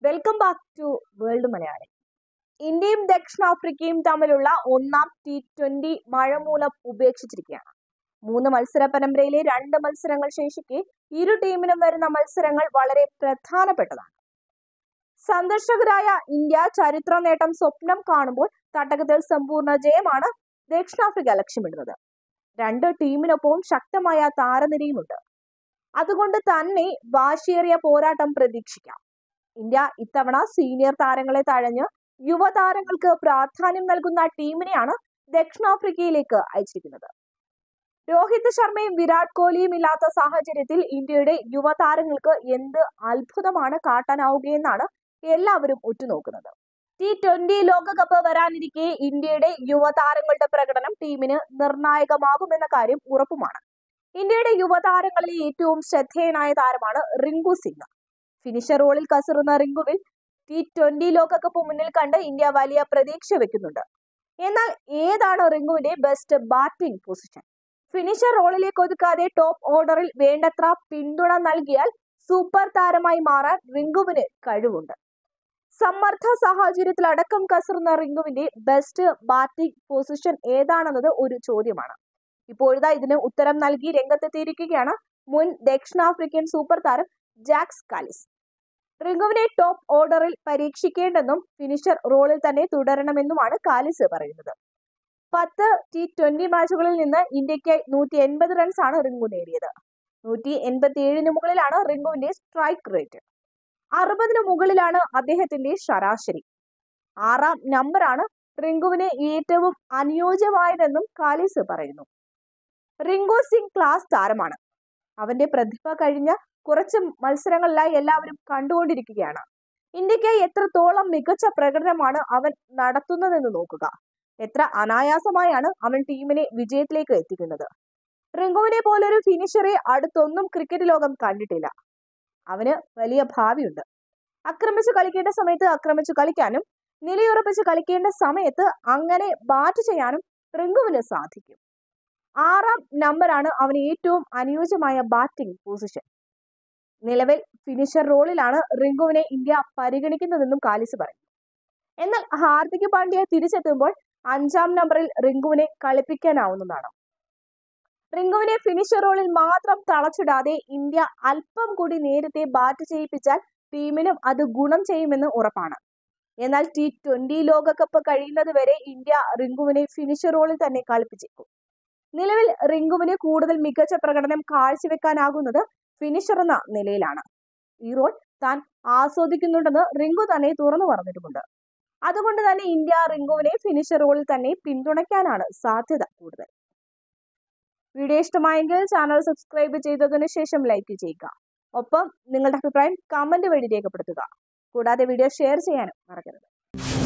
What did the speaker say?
welcome back to world Malayali ഇന്ത്യയും ദക്ഷിണാഫ്രിക്കയും തമ്മിലുള്ള ഒന്നാം ടി ട്വന്റി മഴ മൂലം ഉപേക്ഷിച്ചിരിക്കുകയാണ് മൂന്ന് മത്സര പരമ്പരയിലെ രണ്ട് മത്സരങ്ങൾ ശേഷിക്കെ ഇരു ടീമിനും വരുന്ന മത്സരങ്ങൾ വളരെ പ്രധാനപ്പെട്ടതാണ് സന്ദർശകരായ ഇന്ത്യ ചരിത്ര നേട്ടം സ്വപ്നം കാണുമ്പോൾ തട്ടകത്തിൽ സമ്പൂർണ്ണ ജയമാണ് ദക്ഷിണാഫ്രിക്ക ലക്ഷ്യമിടുന്നത് രണ്ട് ടീമിനൊപ്പവും ശക്തമായ താരനിരയുമുണ്ട് അതുകൊണ്ട് തന്നെ വാശിയേറിയ പോരാട്ടം പ്രതീക്ഷിക്കാം ഇന്ത്യ ഇത്തവണ സീനിയർ താരങ്ങളെ തഴഞ്ഞ് യുവതാരങ്ങൾക്ക് പ്രാധാന്യം നൽകുന്ന ടീമിനെയാണ് ദക്ഷിണാഫ്രിക്കയിലേക്ക് അയച്ചിരിക്കുന്നത് രോഹിത് ശർമ്മയും വിരാട് കോഹ്ലിയും ഇല്ലാത്ത സാഹചര്യത്തിൽ ഇന്ത്യയുടെ യുവതാരങ്ങൾക്ക് എന്ത് അത്ഭുതമാണ് കാട്ടാനാവുകയെന്നാണ് എല്ലാവരും ഉറ്റുനോക്കുന്നത് ടി ട്വന്റി ലോകകപ്പ് വരാനിരിക്കെ ഇന്ത്യയുടെ യുവതാരങ്ങളുടെ പ്രകടനം ടീമിന് നിർണായകമാകുമെന്ന കാര്യം ഉറപ്പുമാണ് ഇന്ത്യയുടെ യുവതാരങ്ങളിലെ ഏറ്റവും ശ്രദ്ധേയനായ താരമാണ് റിങ്കു സിംഗ് ഫിനിഷർ റോളിൽ കസറുന്ന റിങ്കുവിൽ ടി ട്വന്റി ലോകകപ്പ് മുന്നിൽ കണ്ട് ഇന്ത്യ വലിയ പ്രതീക്ഷ വെക്കുന്നുണ്ട് എന്നാൽ ഏതാണ് റിങ്കുവിന്റെ ബെസ്റ്റ് ബാറ്റിംഗ് പൊസിഷൻ ഫിനിഷർ റോളിലേക്ക് ഒതുക്കാതെ ടോപ്പ് ഓർഡറിൽ വേണ്ടത്ര പിന്തുണ നൽകിയാൽ സൂപ്പർ താരമായി മാറാൻ റിങ്കുവിന് കഴിവുണ്ട് സമ്മർദ്ദ സാഹചര്യത്തിൽ അടക്കം കസറുന്ന റിങ്കുവിന്റെ ബെസ്റ്റ് ബാറ്റിംഗ് പൊസിഷൻ ഏതാണെന്നത് ഒരു ചോദ്യമാണ് ഇപ്പോഴിതാ ഇതിന് ഉത്തരം നൽകി രംഗത്തെത്തിയിരിക്കുകയാണ് മുൻ ദക്ഷിണാഫ്രിക്കൻ സൂപ്പർ താരം ജാക്സ് കാലിസ് റിങ്കുവിനെ ടോപ്പ് ഓർഡറിൽ പരീക്ഷിക്കേണ്ടെന്നും ഫിനിഷർ റോളിൽ തന്നെ തുടരണമെന്നുമാണ് കാലിസ് പറയുന്നത് പത്ത് ടി ട്വന്റി മാച്ചുകളിൽ നിന്ന് ഇന്ത്യക്ക് നൂറ്റി എൺപത് റൺസാണ് റിങ്കു നേടിയത് നൂറ്റി എൺപത്തി ഏഴിന് മുകളിലാണ് റിങ്കുവിന്റെ സ്ട്രൈക്ക് റേറ്റ് അറുപതിന് മുകളിലാണ് അദ്ദേഹത്തിന്റെ ശരാശരി ആറാം നമ്പറാണ് റിങ്കുവിന് ഏറ്റവും അനുയോജ്യമായതെന്നും കാലിസ് പറയുന്നു റിങ്കു സിംഗ് ക്ലാസ് താരമാണ് അവന്റെ പ്രതിഭ കഴിഞ്ഞ കുറച്ച് മത്സരങ്ങളിലായി എല്ലാവരും കണ്ടുകൊണ്ടിരിക്കുകയാണ് ഇന്ത്യക്ക് എത്രത്തോളം മികച്ച പ്രകടനമാണ് അവൻ നടത്തുന്നതെന്ന് നോക്കുക എത്ര അനായാസമായാണ് അവൻ ടീമിനെ വിജയത്തിലേക്ക് എത്തിക്കുന്നത് റിങ്കുവിനെ പോലൊരു ഫിനിഷറെ അടുത്തൊന്നും ക്രിക്കറ്റ് ലോകം കണ്ടിട്ടില്ല അവന് വലിയ ഭാവിയുണ്ട് ആക്രമിച്ച് കളിക്കേണ്ട സമയത്ത് ആക്രമിച്ച് കളിക്കാനും നിലയുറപ്പിച്ച് കളിക്കേണ്ട സമയത്ത് അങ്ങനെ ബാറ്റ് ചെയ്യാനും റിങ്കുവിന് സാധിക്കും ആറാം നമ്പറാണ് അവന് ഏറ്റവും അനുയോജ്യമായ ബാറ്റിംഗ് പൊസിഷൻ നിലവിൽ ഫിനിഷർ റോളിലാണ് റിങ്കുവിനെ ഇന്ത്യ പരിഗണിക്കുന്നതെന്നും കാലിസ് പറയും എന്നാൽ ഹാർദിക് പാണ്ഡ്യ തിരിച്ചെത്തുമ്പോൾ അഞ്ചാം നമ്പറിൽ റിങ്കുവിനെ കളിപ്പിക്കാനാവുന്നതാണ് റിങ്കുവിനെ ഫിനിഷർ റോളിൽ മാത്രം തളച്ചിടാതെ ഇന്ത്യ അല്പം കൂടി നേരത്തെ ബാറ്റ് ചെയ്യിപ്പിച്ചാൽ ടീമിനും അത് ഗുണം ചെയ്യുമെന്ന് ഉറപ്പാണ് എന്നാൽ ടി ട്വന്റി ലോകകപ്പ് കഴിയുന്നത് വരെ ഇന്ത്യ റിങ്കുവിനെ ഫിനിഷർ റോളിൽ തന്നെ കളിപ്പിച്ചേക്കും നിലവിൽ റിങ്കുവിന് കൂടുതൽ മികച്ച പ്രകടനം കാഴ്ചവെക്കാനാകുന്നത് ഫിനിഷർ എന്ന നിലയിലാണ് ഈ റോൾ താൻ ആസ്വദിക്കുന്നുണ്ടെന്ന് റിങ്കു തന്നെ തുറന്നു പറഞ്ഞിട്ടുമുണ്ട് അതുകൊണ്ട് തന്നെ ഇന്ത്യ റിങ്കുവിനെ ഫിനിഷർ റോളിൽ തന്നെ പിന്തുണയ്ക്കാനാണ് സാധ്യത കൂടുതൽ വീഡിയോ ഇഷ്ടമായെങ്കിൽ ചാനൽ സബ്സ്ക്രൈബ് ചെയ്തതിനു ശേഷം ലൈക്ക് ചെയ്യുക ഒപ്പം നിങ്ങളുടെ അഭിപ്രായം കമന്റ് വഴി രേഖപ്പെടുത്തുക കൂടാതെ വീഡിയോ ഷെയർ ചെയ്യാനും മറക്കരുത്